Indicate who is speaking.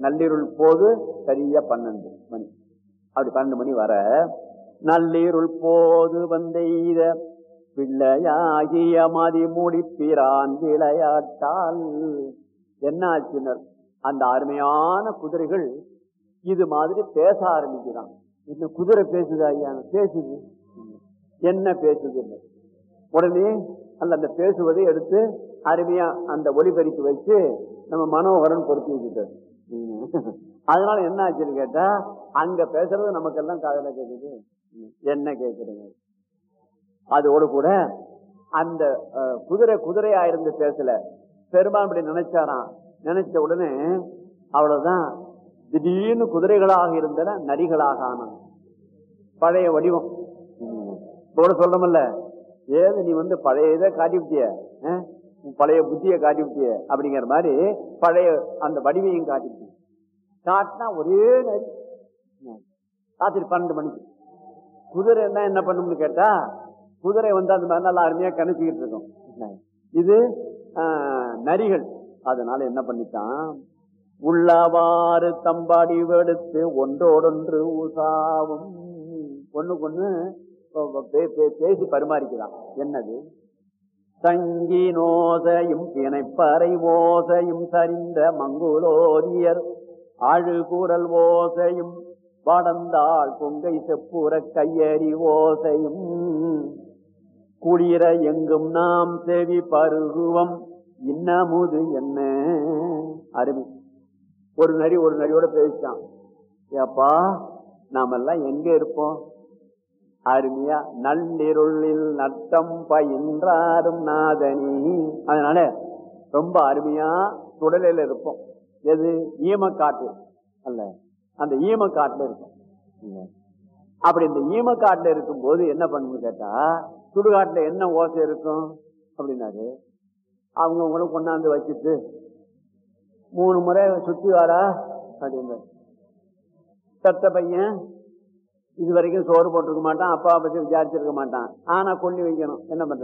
Speaker 1: நள்ளிருள் போது சரியா பன்னெண்டு மணி அப்படி பன்னெண்டு மணி வர நள்ளிருள் போது வந்தெய்த பிள்ளையாகிய மதி முடிப்பிரான் விளையாட்டால் என்ன ஆச்சுனர் அந்த அருமையான குதிரைகள் இது மாதிரி பேச ஆரம்பிக்கிறான் இந்த குதிரை பேசுதா ஐயா பேசுது என்ன பேசுது உடனே அல்ல அந்த பேசுவதை எடுத்து அருமையா அந்த ஒலிபெருக்கி வச்சு நம்ம மனோகரன் பொருத்தி வச்சுட்டாரு அதனால என்ன ஆச்சுன்னு கேட்டா அங்க பேசுறது நமக்கெல்லாம் காதல கேக்குது என்ன கேக்குறீங்க அதோடு கூட அந்த அஹ், குதிரை குதிரையா இருந்து பேசல பெருமான் இப்படி நினைச்சாராம் நினைச்ச உடனே அவ்வளவுதான் திடீர்னு குதிரைகளாக இருந்தன நரிகளாக ஆனான் பழைய வடிவம் கூட சொல்றமல்ல ஏது நீ வந்து பழைய இதை காட்டி விட்டிய அஹ்? உன் பழைய புத்திய காட்டி விட்டிய அப்படிங்கிற மாதிரி பழைய அந்த வடிவையும் காட்டி விட்டிய காட்டினா ஒரே நரி ராத்திரி பன்னெண்டு மணிக்கு குதிரை என்ன என்ன பண்ணும்னு கேட்டா குதிரை வந்து அந்த மாதிரி நல்லா அருமையா கணிச்சுக்கிட்டு இருக்கும் இது ஆஹ், நரிகள் அதனால என்ன பண்ணிட்டான் உள்ளவாறு தம்பாடி வெடுத்து ஒன்றோடொன்று உசாவும் ஒண்ணுக்கு ஒண்ணு பே- பே- பேசி பரிமாறிக்கிறான் என்னது சங்கி நோசையும் பிணைப்பறை ஓசையும் சரிந்த மங்குலோதியர் ஆழுகூறல் ஓசையும் வடந்தாள் கொங்கை செப்புற கையறி ஓசையும் குளிர எங்கும் நாம் செவி பருகுவம் இன்னமுது என்ன அருமை ஒரு நரி ஒரு நரியோட பேசிட்டான் ஏப்பா நாமெல்லாம் எங்க இருப்போம் அருமையா நள்ளிருளில் நட்டம் பயின்றாரும் நாதனி அதனால ரொம்ப அருமையா சுடலையில இருப்போம் எது ஈமக்காட்டு அல்ல அந்த ஈமக்காட்டுல இருக்கும் இல்ல. அப்படி இந்த ஈமக்காட்டுல இருக்கும்போது என்ன பண்ணணும்னு கேட்டா சுடுகாட்டுல என்ன ஓசை இருக்கும் அப்படின்னாரு அவங்க உங்களும் கொண்டாந்து வச்சுட்டு மூணு முறை சுத்தி வாரா அப்படின்னு பெத்த பையன் இது வரைக்கும் சோறு போட்டிருக்க மாட்டான் அப்பா பத்தி விசாரிச்சிருக்க மாட்டான் ஆனா கொல்லி வைக்கணும் என்ன பண்றது